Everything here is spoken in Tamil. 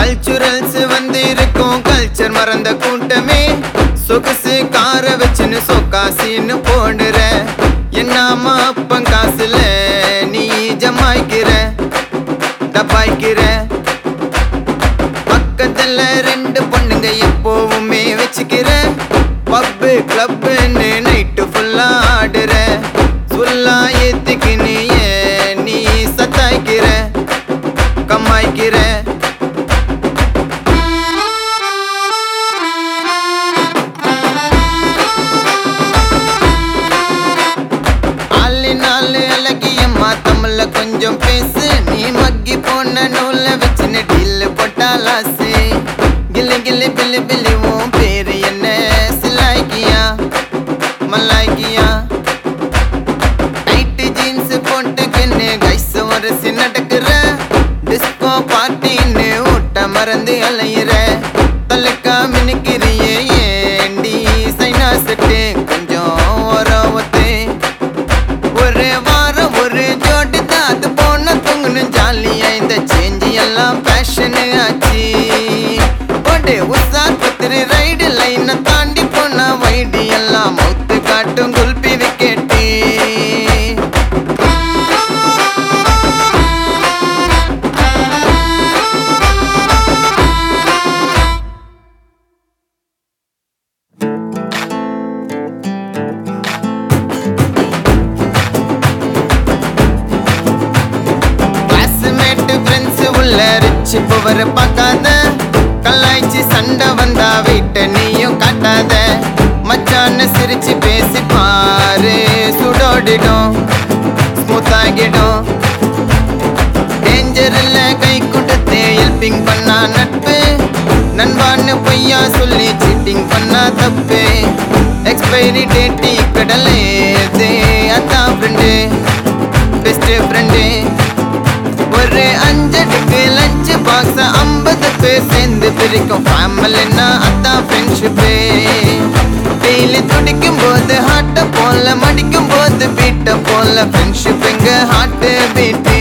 கல்ச்சுரல்ஸ் வந்து இருக்கும் கல்ச்சர் மறந்த கூட்டமே சொகுசு கார வச்சுன்னு சொக்காசின்னு போடுற என்னாம அப்பன் காசுல நீ ஜமாய்க்கிற தப்பாய்க்கிற பக்கத்துல ரெண்டு பொண்ணுங்க எப்போவுமே வச்சுக்கிற பப்பு கிளப்புன்னு நைட்டு ஃபுல்லா ஆடுற சொல்லா ஏத்திக்கின்னு ஏன் நீ சத்தாய்க்கிற கம்மாய்க்கிற ஆளு நாலு அழகியம்மா தமிழ்ல கொஞ்சம் பேசு நீ மக்கி போன நூல வச்சுன்னு டீல் போட்டாலாசு கில்லு கில்லு பில்லு பில்லு உன் பேரு என்ன சிலாய்க்கியா மல்லாய்க்கியா டைட்டு ஜீன்ஸ் போட்டுக்கின்னு கைஸ் வரசி நடக்கிற டிஸ்கோ பார்ட்டின்னு ஊட்ட மறந்து அலையிற தலக்கா மினுக்கிறியே ஏண்டி சைனா செட்டு கொஞ்சம் ஓரவத்து ஒரு வாரம் ஒரு ஜோடி தான் அது போன தொங்கணும் ஜாலியா இந்த சேஞ்ச் எல்லாம் பேஷனு ஆச்சு போடு உசார் பத்திரி ரைடு லைனை தாண்டி போனா வைடு எல்லாம் மவுத்து காட்டும் குல்பி விக்கெட்டு கிளாஸ்மேட் ஃப்ரெண்ட்ஸ் உள்ள ரிச்சு புவர பார்க்காத கலாய்ச்சி சண்டை வந்தா வீட்டை நீயும் காட்டாத மச்சான்னு சிரிச்சு பேசி பாரு சுடோடிடும் ஸ்மூத் ஆகிடும் டேஞ்சர் இல்ல கை கொடுத்து ஹெல்பிங் பண்ணா நட்பு நண்பான்னு பொய்யா சொல்லி சீட்டிங் பண்ணா தப்பு எக்ஸ்பைரி டேட்டி கடலே அதான் ஃப்ரெண்டு பெஸ்ட் ஃப்ரெண்டு ஒரு அஞ்சடுக்கு லஞ்ச் பாக்ஸ் ஐம்பது பேர் சேர்ந்து பிரிக்கும் ஃபேமிலின்னா அதான் ஃப்ரெண்ட்ஷிப்பு டெய்லி துடிக்கும் போது ஹார்ட்டை போல மடிக்கும் போது பீட்டை போல ஃப்ரெண்ட்ஷிப் எங்க ஹார்ட் பீட்டு